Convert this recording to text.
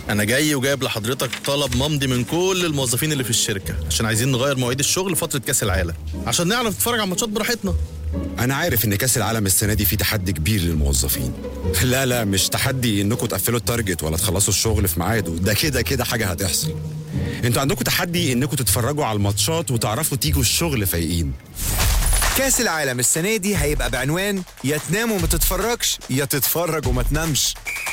انا جاي وجايب لحضرتك طلب ممضي من كل الموظفين اللي في الشركه عشان عايزين نغير مواعيد الشغل فتره كاس العالم عشان نعرف نتفرج على الماتشات براحتنا انا عارف ان كاس العالم السنه دي فيه تحدي كبير للموظفين لا لا مش تحدي انكم تقفلوا التارجت ولا تخلصوا الشغل في ميعاده ده كده كده حاجه هتحصل انتوا عندكم تحدي انكم تتفرجوا على الماتشات وتعرفوا تيجوا الشغل فايقين كاس العالم السنة دي هيبقى بعنوان يا تنام وما تتفرجش يا تتفرج وما تنامش